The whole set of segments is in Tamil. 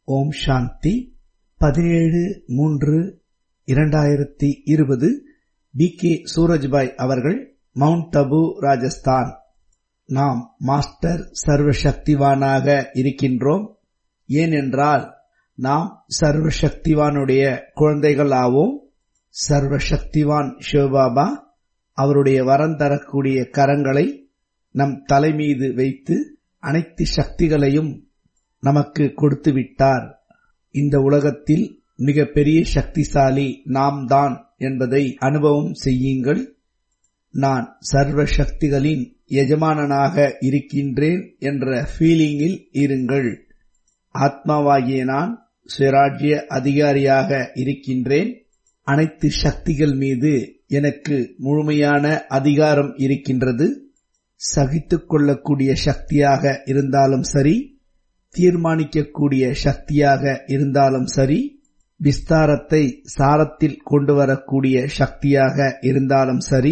ஓம் சாந்தி பதினேழு மூன்று இரண்டாயிரத்தி இருபது பி கே சூரஜ்பாய் அவர்கள் மவுண்ட் அபு ராஜஸ்தான் நாம் மாஸ்டர் சர்வசக்திவானாக இருக்கின்றோம் ஏனென்றால் நாம் சர்வசக்திவானுடைய குழந்தைகள் ஆவோம் சர்வசக்திவான் சிவபாபா அவருடைய வரம் தரக்கூடிய கரங்களை நம் தலைமீது வைத்து அனைத்து சக்திகளையும் நமக்கு கொடுத்து விட்டார் இந்த உலகத்தில் மிக பெரிய சக்திசாலி நாம் தான் என்பதை அனுபவம் செய்யுங்கள் நான் சர்வ சக்திகளின் எஜமானனாக இருக்கின்றேன் என்ற ஃபீலிங்கில் இருங்கள் ஆத்மாவாகிய நான் சுயராஜ்ய அதிகாரியாக இருக்கின்றேன் அனைத்து சக்திகள் மீது எனக்கு முழுமையான அதிகாரம் இருக்கின்றது சகித்துக் கொள்ளக்கூடிய சக்தியாக இருந்தாலும் சரி தீர்மானிக்கக்கூடிய சக்தியாக இருந்தாலும் சரி விஸ்தாரத்தை சாரத்தில் கொண்டு வரக்கூடிய சக்தியாக இருந்தாலும் சரி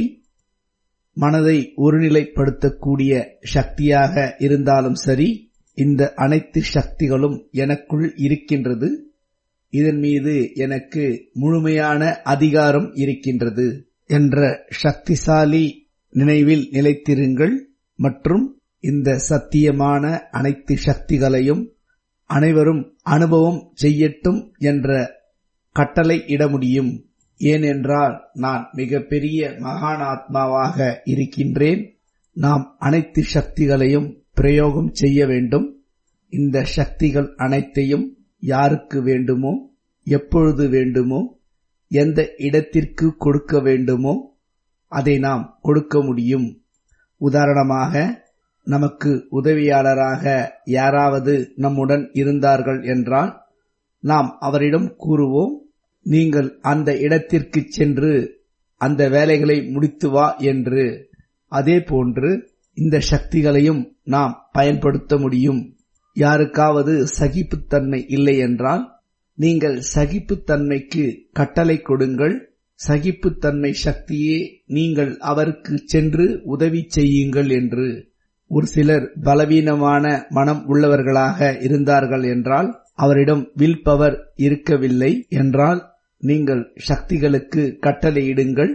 மனதை ஒருநிலைப்படுத்தக்கூடிய சக்தியாக இருந்தாலும் சரி இந்த அனைத்து சக்திகளும் எனக்குள் இருக்கின்றது இதன் மீது எனக்கு முழுமையான அதிகாரம் இருக்கின்றது என்ற சக்திசாலி நினைவில் நிலைத்திருங்கள் மற்றும் இந்த சத்தியமான அனைத்து சக்திகளையும் அனைவரும் அனுபவம் செய்யட்டும் என்ற கட்டளை இட முடியும் ஏனென்றால் நான் மிகப்பெரிய மகான் ஆத்மாவாக இருக்கின்றேன் நாம் அனைத்து சக்திகளையும் பிரயோகம் செய்ய வேண்டும் இந்த சக்திகள் அனைத்தையும் யாருக்கு வேண்டுமோ எப்பொழுது வேண்டுமோ எந்த இடத்திற்கு கொடுக்க வேண்டுமோ அதை நாம் கொடுக்க முடியும் உதாரணமாக நமக்கு உதவியாளராக யாராவது நம்முடன் இருந்தார்கள் என்றால் நாம் அவரிடம் கூறுவோம் நீங்கள் அந்த இடத்திற்கு சென்று அந்த வேலைகளை முடித்து வா என்று அதே போன்று இந்த சக்திகளையும் நாம் பயன்படுத்த முடியும் யாருக்காவது சகிப்புத்தன்மை இல்லை என்றால் நீங்கள் சகிப்புத்தன்மைக்கு கட்டளை கொடுங்கள் சகிப்புத்தன்மை சக்தியே நீங்கள் அவருக்கு சென்று உதவி செய்யுங்கள் என்று ஒரு சிலர் பலவீனமான மனம் உள்ளவர்களாக இருந்தார்கள் என்றால் அவரிடம் வில் பவர் இருக்கவில்லை என்றால் நீங்கள் சக்திகளுக்கு கட்டளையிடுங்கள்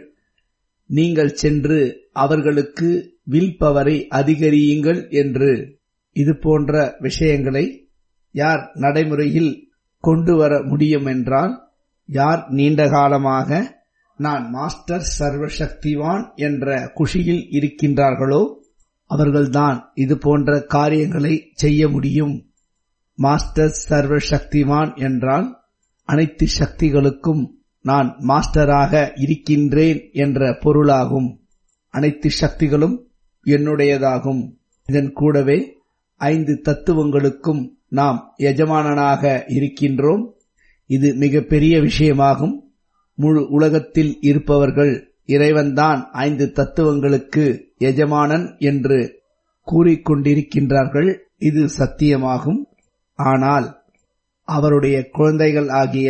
நீங்கள் சென்று அவர்களுக்கு வில் பவரை அதிகரியுங்கள் என்று இது போன்ற விஷயங்களை யார் நடைமுறையில் கொண்டு வர முடியும் என்றால் யார் நீண்ட காலமாக நான் மாஸ்டர் சர்வசக்திவான் என்ற குஷியில் இருக்கின்றார்களோ அவர்கள்தான் இது போன்ற காரியங்களை செய்ய முடியும் மாஸ்டர் சர்வசக்திவான் என்றால் அனைத்து சக்திகளுக்கும் நான் மாஸ்டராக இருக்கின்றேன் என்ற பொருளாகும் அனைத்து சக்திகளும் என்னுடையதாகும் இதன் கூடவே ஐந்து தத்துவங்களுக்கும் நாம் எஜமானனாக இருக்கின்றோம் இது மிக பெரிய விஷயமாகும் முழு உலகத்தில் இருப்பவர்கள் இறைவன்தான் ஐந்து தத்துவங்களுக்கு எஜமானன் என்று கூறிக்கொண்டிருக்கின்றார்கள் இது சத்தியமாகும் ஆனால் அவருடைய குழந்தைகள் ஆகிய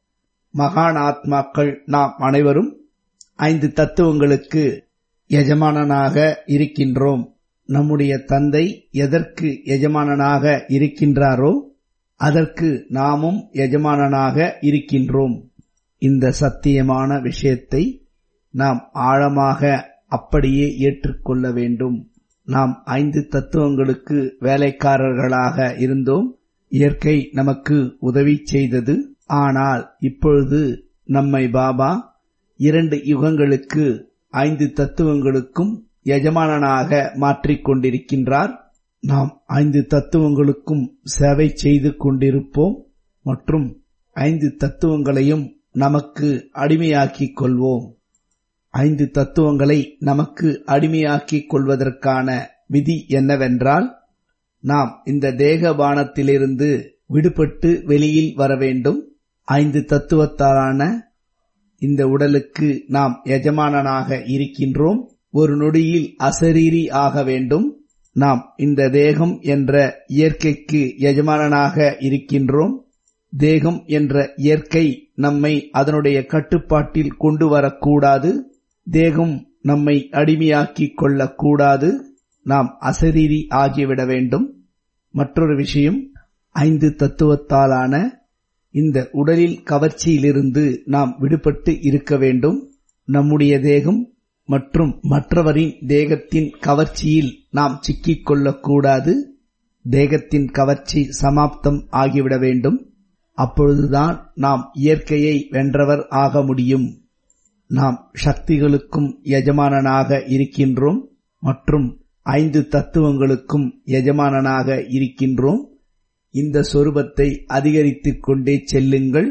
மகான் ஆத்மாக்கள் நாம் அனைவரும் ஐந்து தத்துவங்களுக்கு எஜமானனாக இருக்கின்றோம் நம்முடைய தந்தை எதற்கு எஜமானனாக இருக்கின்றாரோ அதற்கு நாமும் எஜமானனாக இருக்கின்றோம் இந்த சத்தியமான விஷயத்தை நாம் ஆழமாக அப்படியே ஏற்றுக்கொள்ள வேண்டும் நாம் ஐந்து தத்துவங்களுக்கு வேலைக்காரர்களாக இருந்தோம் இயற்கை நமக்கு உதவி செய்தது ஆனால் இப்பொழுது நம்மை பாபா இரண்டு யுகங்களுக்கு ஐந்து தத்துவங்களுக்கும் எஜமானனாக மாற்றிக் கொண்டிருக்கின்றார் நாம் ஐந்து தத்துவங்களுக்கும் சேவை செய்து கொண்டிருப்போம் மற்றும் ஐந்து தத்துவங்களையும் நமக்கு அடிமையாக்கிக் கொள்வோம் ஐந்து தத்துவங்களை நமக்கு அடிமையாக்கிக் கொள்வதற்கான விதி என்னவென்றால் நாம் இந்த தேகபானத்திலிருந்து விடுபட்டு வெளியில் வர வேண்டும் ஐந்து தத்துவத்தாலான இந்த உடலுக்கு நாம் எஜமானனாக இருக்கின்றோம் ஒரு நொடியில் அசரீரி ஆக வேண்டும் நாம் இந்த தேகம் என்ற இயற்கைக்கு எஜமானனாக இருக்கின்றோம் தேகம் என்ற இயற்கை நம்மை அதனுடைய கட்டுப்பாட்டில் கொண்டு வரக்கூடாது தேகம் நம்மை அடிமையாக்கிக் கொள்ளக்கூடாது நாம் அசரீரி ஆகிவிட வேண்டும் மற்றொரு விஷயம் ஐந்து தத்துவத்தாலான இந்த உடலில் கவர்ச்சியிலிருந்து நாம் விடுபட்டு இருக்க வேண்டும் நம்முடைய தேகம் மற்றும் மற்றவரின் தேகத்தின் கவர்ச்சியில் நாம் சிக்கிக் கொள்ளக்கூடாது தேகத்தின் கவர்ச்சி சமாப்தம் ஆகிவிட வேண்டும் அப்பொழுதுதான் நாம் இயற்கையை வென்றவர் ஆக முடியும் நாம் சக்திகளுக்கும் எஜமானனாக இருக்கின்றோம் மற்றும் ஐந்து தத்துவங்களுக்கும் எஜமானனாக இருக்கின்றோம் இந்த சொரூபத்தை அதிகரித்துக் கொண்டே செல்லுங்கள்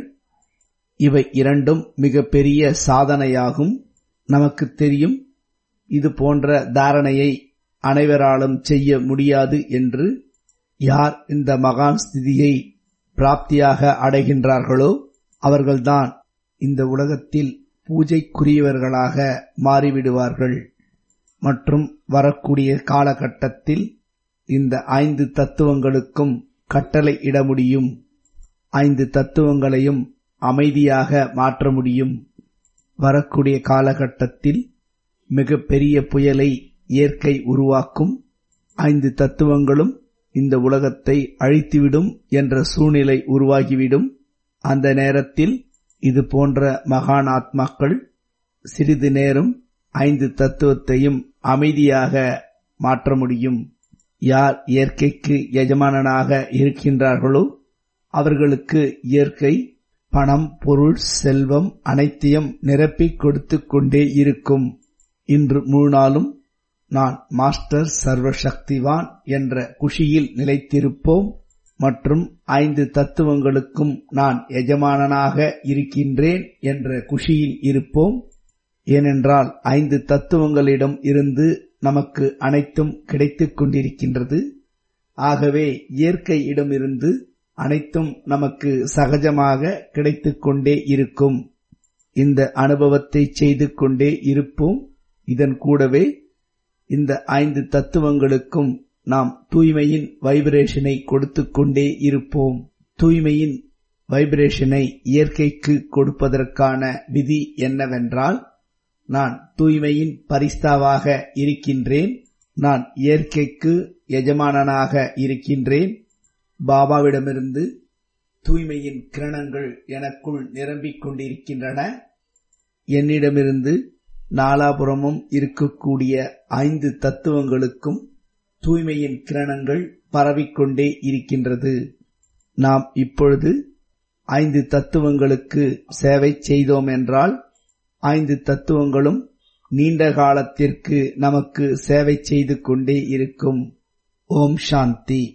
இவை இரண்டும் மிக பெரிய சாதனையாகும் நமக்கு தெரியும் இது போன்ற தாரணையை அனைவராலும் செய்ய முடியாது என்று யார் இந்த மகான் ஸ்திதியை பிராப்தியாக அடைகின்றார்களோ அவர்கள்தான் இந்த உலகத்தில் பூஜைக்குரியவர்களாக மாறிவிடுவார்கள் மற்றும் வரக்கூடிய காலகட்டத்தில் இந்த ஐந்து தத்துவங்களுக்கும் கட்டளை இட முடியும் ஐந்து தத்துவங்களையும் அமைதியாக மாற்ற முடியும் வரக்கூடிய காலகட்டத்தில் மிக பெரிய புயலை இயற்கை உருவாக்கும் ஐந்து தத்துவங்களும் இந்த உலகத்தை அழித்துவிடும் என்ற சூழ்நிலை உருவாகிவிடும் அந்த நேரத்தில் இது போன்ற மகான் ஆத்மாக்கள் சிறிது நேரம் ஐந்து தத்துவத்தையும் அமைதியாக மாற்ற முடியும் யார் இயற்கைக்கு எஜமானனாக இருக்கின்றார்களோ அவர்களுக்கு இயற்கை பணம் பொருள் செல்வம் அனைத்தையும் நிரப்பிக் கொடுத்து கொண்டே இருக்கும் இன்று முழு நாளும் நான் மாஸ்டர் சர்வசக்திவான் என்ற குஷியில் நிலைத்திருப்போம் மற்றும் ஐந்து தத்துவங்களுக்கும் நான் எஜமானனாக இருக்கின்றேன் என்ற குஷியில் இருப்போம் ஏனென்றால் ஐந்து தத்துவங்களிடம் இருந்து நமக்கு அனைத்தும் கிடைத்துக் கொண்டிருக்கின்றது ஆகவே இயற்கையிடமிருந்து அனைத்தும் நமக்கு சகஜமாக கிடைத்துக் கொண்டே இருக்கும் இந்த அனுபவத்தை செய்து கொண்டே இருப்போம் இதன் கூடவே இந்த ஐந்து தத்துவங்களுக்கும் நாம் தூய்மையின் வைப்ரேஷனை கொடுத்து கொண்டே இருப்போம் தூய்மையின் வைப்ரேஷனை இயற்கைக்கு கொடுப்பதற்கான விதி என்னவென்றால் நான் தூய்மையின் பரிஸ்தாவாக இருக்கின்றேன் நான் இயற்கைக்கு எஜமானனாக இருக்கின்றேன் பாபாவிடமிருந்து தூய்மையின் கிரணங்கள் எனக்குள் நிரம்பிக் கொண்டிருக்கின்றன என்னிடமிருந்து நாலாபுறமும் இருக்கக்கூடிய ஐந்து தத்துவங்களுக்கும் தூய்மையின் கிரணங்கள் பரவிக்கொண்டே இருக்கின்றது நாம் இப்பொழுது ஐந்து தத்துவங்களுக்கு சேவை செய்தோம் என்றால் ஐந்து தத்துவங்களும் நீண்ட காலத்திற்கு நமக்கு சேவை செய்து கொண்டே இருக்கும் ஓம் சாந்தி